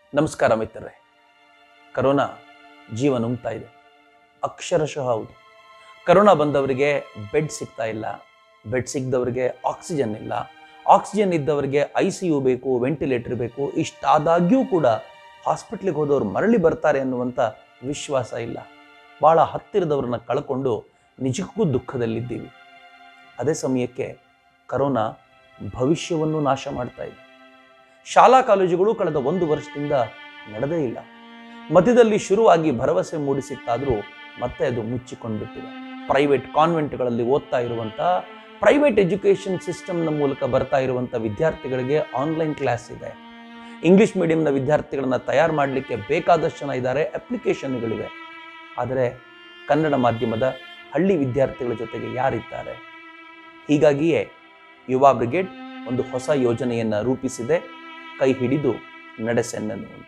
ನಮಸ್ಕಾರ ಮಿತ್ರರೇ ಕರೋನಾ ಜೀವ ನುಂಗ್ತಾ ಇದೆ ಅಕ್ಷರಶಃ ಹೌದು ಕರೋನಾ ಬಂದವರಿಗೆ ಬೆಡ್ ಸಿಗ್ತಾ ಇಲ್ಲ ಬೆಡ್ ಸಿಗದವರಿಗೆ ಆಕ್ಸಿಜನ್ ಇಲ್ಲ ಆಕ್ಸಿಜನ್ ಇದ್ದವರಿಗೆ ಐ ಸಿ ಯು ಬೇಕು ವೆಂಟಿಲೇಟರ್ ಬೇಕು ಇಷ್ಟಾದಾಗ್ಯೂ ಕೂಡ ಹಾಸ್ಪಿಟ್ಲಿಗೆ ಹೋದವರು ಮರಳಿ ಬರ್ತಾರೆ ಅನ್ನುವಂಥ ವಿಶ್ವಾಸ ಇಲ್ಲ ಭಾಳ ಹತ್ತಿರದವ್ರನ್ನ ಕಳ್ಕೊಂಡು ನಿಜಕ್ಕೂ ದುಃಖದಲ್ಲಿದ್ದೀವಿ ಅದೇ ಸಮಯಕ್ಕೆ ಕರೋನಾ ಭವಿಷ್ಯವನ್ನು ನಾಶ ಮಾಡ್ತಾ ಇದೆ ಶಾಲಾ ಕಾಲೇಜುಗಳು ಕಳೆದ ಒಂದು ವರ್ಷದಿಂದ ನಡೆದೇ ಇಲ್ಲ ಮಧ್ಯದಲ್ಲಿ ಶುರುವಾಗಿ ಭರವಸೆ ಮೂಡಿಸಿತ್ತಾದರೂ ಮತ್ತೆ ಅದು ಮುಚ್ಚಿಕೊಂಡ್ಬಿಟ್ಟಿದೆ ಪ್ರೈವೇಟ್ ಕಾನ್ವೆಂಟ್ಗಳಲ್ಲಿ ಓದ್ತಾ ಇರುವಂಥ ಪ್ರೈವೇಟ್ ಎಜುಕೇಷನ್ ಸಿಸ್ಟಮ್ನ ಮೂಲಕ ಬರ್ತಾ ಇರುವಂಥ ವಿದ್ಯಾರ್ಥಿಗಳಿಗೆ ಆನ್ಲೈನ್ ಕ್ಲಾಸ್ ಇದೆ ಇಂಗ್ಲಿಷ್ ಮೀಡಿಯಂನ ವಿದ್ಯಾರ್ಥಿಗಳನ್ನ ತಯಾರು ಮಾಡಲಿಕ್ಕೆ ಬೇಕಾದಷ್ಟು ಜನ ಇದ್ದಾರೆ ಅಪ್ಲಿಕೇಶನ್ಗಳಿವೆ ಆದರೆ ಕನ್ನಡ ಮಾಧ್ಯಮದ ಹಳ್ಳಿ ವಿದ್ಯಾರ್ಥಿಗಳ ಜೊತೆಗೆ ಯಾರಿದ್ದಾರೆ ಹೀಗಾಗಿಯೇ ಯುವ ಬ್ರಿಗೇಡ್ ಒಂದು ಹೊಸ ಯೋಜನೆಯನ್ನು ರೂಪಿಸಿದೆ ಕೈ ಹಿಡಿದು ನಡೆಸೆನ್ನನು ಅಂತ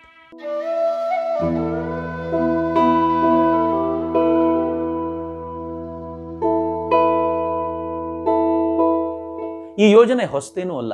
ಈ ಯೋಜನೆ ಹೊಸತೇನೂ ಅಲ್ಲ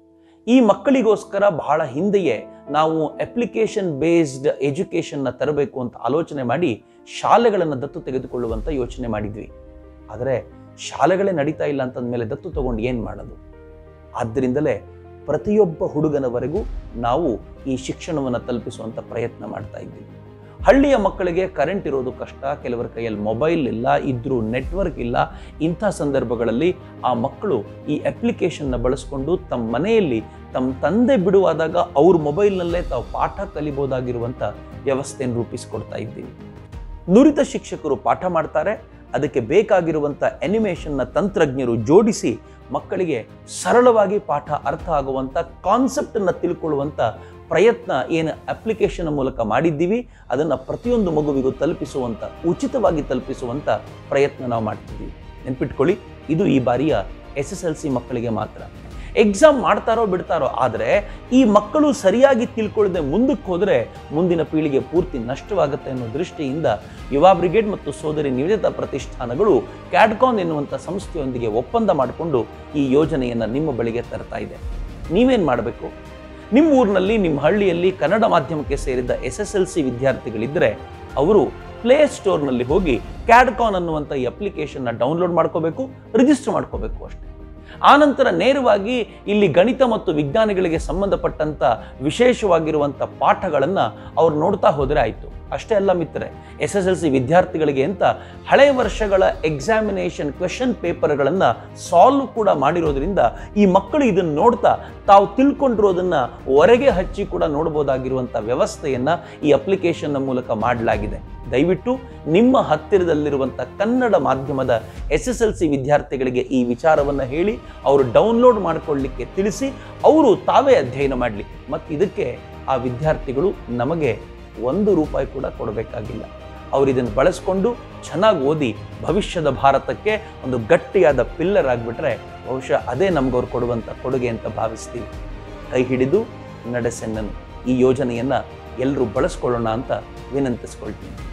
ಈ ಮಕ್ಕಳಿಗೋಸ್ಕರ ಬಹಳ ಹಿಂದೆಯೇ ನಾವು ಅಪ್ಲಿಕೇಶನ್ ಬೇಸ್ಡ್ ಎಜುಕೇಷನ್ನ ತರಬೇಕು ಅಂತ ಆಲೋಚನೆ ಮಾಡಿ ಶಾಲೆಗಳನ್ನು ದತ್ತು ತೆಗೆದುಕೊಳ್ಳುವಂತ ಯೋಚನೆ ಮಾಡಿದ್ವಿ ಆದರೆ ಶಾಲೆಗಳೇ ನಡೀತಾ ಇಲ್ಲ ಅಂತಂದ್ಮೇಲೆ ದತ್ತು ತಗೊಂಡು ಏನು ಮಾಡೋದು ಆದ್ದರಿಂದಲೇ ಪ್ರತಿಯೊಬ್ಬ ಹುಡುಗನವರೆಗೂ ನಾವು ಈ ಶಿಕ್ಷಣವನ್ನು ತಲುಪಿಸುವಂಥ ಪ್ರಯತ್ನ ಮಾಡ್ತಾ ಇದ್ದೀವಿ ಹಳ್ಳಿಯ ಮಕ್ಕಳಿಗೆ ಕರೆಂಟ್ ಇರೋದು ಕಷ್ಟ ಕೆಲವರ ಕೈಯಲ್ಲಿ ಮೊಬೈಲ್ ಇಲ್ಲ ಇದ್ರೂ ನೆಟ್ವರ್ಕ್ ಇಲ್ಲ ಇಂಥ ಸಂದರ್ಭಗಳಲ್ಲಿ ಆ ಮಕ್ಕಳು ಈ ಅಪ್ಲಿಕೇಶನ್ನ ಬಳಸ್ಕೊಂಡು ತಮ್ಮ ಮನೆಯಲ್ಲಿ ತಮ್ಮ ತಂದೆ ಬಿಡುವಾದಾಗ ಅವ್ರ ಮೊಬೈಲ್ನಲ್ಲೇ ತಾವು ಪಾಠ ಕಲಿಬೋದಾಗಿರುವಂಥ ವ್ಯವಸ್ಥೆಯನ್ನು ರೂಪಿಸಿಕೊಡ್ತಾ ಇದ್ದೀವಿ ನುರಿತ ಶಿಕ್ಷಕರು ಪಾಠ ಮಾಡ್ತಾರೆ ಅದಕ್ಕೆ ಬೇಕಾಗಿರುವಂಥ ಅನಿಮೇಷನ್ನ ತಂತ್ರಜ್ಞರು ಜೋಡಿಸಿ ಮಕ್ಕಳಿಗೆ ಸರಳವಾಗಿ ಪಾಠ ಅರ್ಥ ಆಗುವಂಥ ಕಾನ್ಸೆಪ್ಟನ್ನು ತಿಳ್ಕೊಳ್ಳುವಂಥ ಪ್ರಯತ್ನ ಏನು ಅಪ್ಲಿಕೇಶನ್ ಮೂಲಕ ಮಾಡಿದ್ದೀವಿ ಅದನ್ನು ಪ್ರತಿಯೊಂದು ಮಗುವಿಗೂ ತಲುಪಿಸುವಂಥ ಉಚಿತವಾಗಿ ತಲುಪಿಸುವಂಥ ಪ್ರಯತ್ನ ನಾವು ಮಾಡ್ತಿದ್ದೀವಿ ನೆನ್ಪಿಟ್ಕೊಳ್ಳಿ ಇದು ಈ ಬಾರಿಯ ಎಸ್ ಎಸ್ ಎಲ್ ಸಿ ಮಕ್ಕಳಿಗೆ ಮಾತ್ರ ಎಕ್ಸಾಮ್ ಮಾಡ್ತಾರೋ ಬಿಡ್ತಾರೋ ಆದರೆ ಈ ಮಕ್ಕಳು ಸರಿಯಾಗಿ ತಿಳ್ಕೊಳ್ಳದೆ ಮುಂದಕ್ಕೆ ಹೋದರೆ ಮುಂದಿನ ಪೀಳಿಗೆ ಪೂರ್ತಿ ನಷ್ಟವಾಗುತ್ತೆ ಅನ್ನೋ ದೃಷ್ಟಿಯಿಂದ ಯುವ ಬ್ರಿಗೇಡ್ ಮತ್ತು ಸೋದರಿ ನಿವೇದಿತ ಪ್ರತಿಷ್ಠಾನಗಳು ಕ್ಯಾಡ್ಕಾನ್ ಎನ್ನುವಂಥ ಸಂಸ್ಥೆಯೊಂದಿಗೆ ಒಪ್ಪಂದ ಮಾಡಿಕೊಂಡು ಈ ಯೋಜನೆಯನ್ನು ನಿಮ್ಮ ಬಳಿಗೆ ತರ್ತಾ ಇದೆ ನೀವೇನು ಮಾಡಬೇಕು ನಿಮ್ಮ ಊರಿನಲ್ಲಿ ನಿಮ್ಮ ಹಳ್ಳಿಯಲ್ಲಿ ಕನ್ನಡ ಮಾಧ್ಯಮಕ್ಕೆ ಸೇರಿದ ಎಸ್ ಎಸ್ ಎಲ್ ಸಿ ವಿದ್ಯಾರ್ಥಿಗಳಿದ್ದರೆ ಅವರು ಪ್ಲೇ ಸ್ಟೋರ್ನಲ್ಲಿ ಹೋಗಿ ಕ್ಯಾಡ್ಕಾನ್ ಅನ್ನುವಂಥ ಈ ಅಪ್ಲಿಕೇಶನ್ನ ಡೌನ್ಲೋಡ್ ಮಾಡ್ಕೋಬೇಕು ರಿಜಿಸ್ಟರ್ ಮಾಡ್ಕೋಬೇಕು ಅಷ್ಟೇ ಆನಂತರ ನೇರವಾಗಿ ಇಲ್ಲಿ ಗಣಿತ ಮತ್ತು ವಿಜ್ಞಾನಿಗಳಿಗೆ ಸಂಬಂಧಪಟ್ಟಂಥ ವಿಶೇಷವಾಗಿರುವಂಥ ಪಾಠಗಳನ್ನು ಅವ್ರು ನೋಡ್ತಾ ಹೋದರೆ ಆಯಿತು ಅಷ್ಟೇ ಅಲ್ಲ ಮಿತ್ರರೆ ಎಸ್ ಎಸ್ ಎಲ್ ಸಿ ವಿದ್ಯಾರ್ಥಿಗಳಿಗೆ ಅಂತ ಹಳೆ ವರ್ಷಗಳ ಎಕ್ಸಾಮಿನೇಷನ್ ಕ್ವೆಶನ್ ಪೇಪರ್ಗಳನ್ನು ಸಾಲ್ವ್ ಕೂಡ ಮಾಡಿರೋದ್ರಿಂದ ಈ ಮಕ್ಕಳು ಇದನ್ನು ನೋಡ್ತಾ ತಾವು ತಿಳ್ಕೊಂಡಿರೋದನ್ನ ಹೊರಗೆ ಹಚ್ಚಿ ಕೂಡ ನೋಡ್ಬೋದಾಗಿರುವಂಥ ವ್ಯವಸ್ಥೆಯನ್ನು ಈ ಅಪ್ಲಿಕೇಶನ್ನ ಮೂಲಕ ಮಾಡಲಾಗಿದೆ ದಯವಿಟ್ಟು ನಿಮ್ಮ ಹತ್ತಿರದಲ್ಲಿರುವಂಥ ಕನ್ನಡ ಮಾಧ್ಯಮದ ಎಸ್ ಎಸ್ ಎಲ್ ಸಿ ವಿದ್ಯಾರ್ಥಿಗಳಿಗೆ ಈ ವಿಚಾರವನ್ನು ಹೇಳಿ ಅವರು ಡೌನ್ಲೋಡ್ ಮಾಡಿಕೊಳ್ಳಿಕ್ಕೆ ತಿಳಿಸಿ ಅವರು ತಾವೇ ಅಧ್ಯಯನ ಮಾಡಲಿ ಮತ್ತು ಇದಕ್ಕೆ ಆ ವಿದ್ಯಾರ್ಥಿಗಳು ನಮಗೆ ಒಂದು ರೂಪಾಯಿ ಕೂಡ ಕೊಡಬೇಕಾಗಿಲ್ಲ ಅವರು ಇದನ್ನು ಬಳಸ್ಕೊಂಡು ಚೆನ್ನಾಗಿ ಓದಿ ಭವಿಷ್ಯದ ಭಾರತಕ್ಕೆ ಒಂದು ಗಟ್ಟಿಯಾದ ಪಿಲ್ಲರ್ ಆಗಿಬಿಟ್ರೆ ಬಹುಶಃ ಅದೇ ನಮ್ಗವ್ರು ಕೊಡುವಂಥ ಕೊಡುಗೆ ಅಂತ ಭಾವಿಸ್ತೀವಿ ಕೈ ಹಿಡಿದು ನಡೆಸೆನ್ನನು ಈ ಯೋಜನೆಯನ್ನು ಎಲ್ಲರೂ ಬಳಸ್ಕೊಳ್ಳೋಣ ಅಂತ ವಿನಂತಿಸ್ಕೊಳ್ತೀನಿ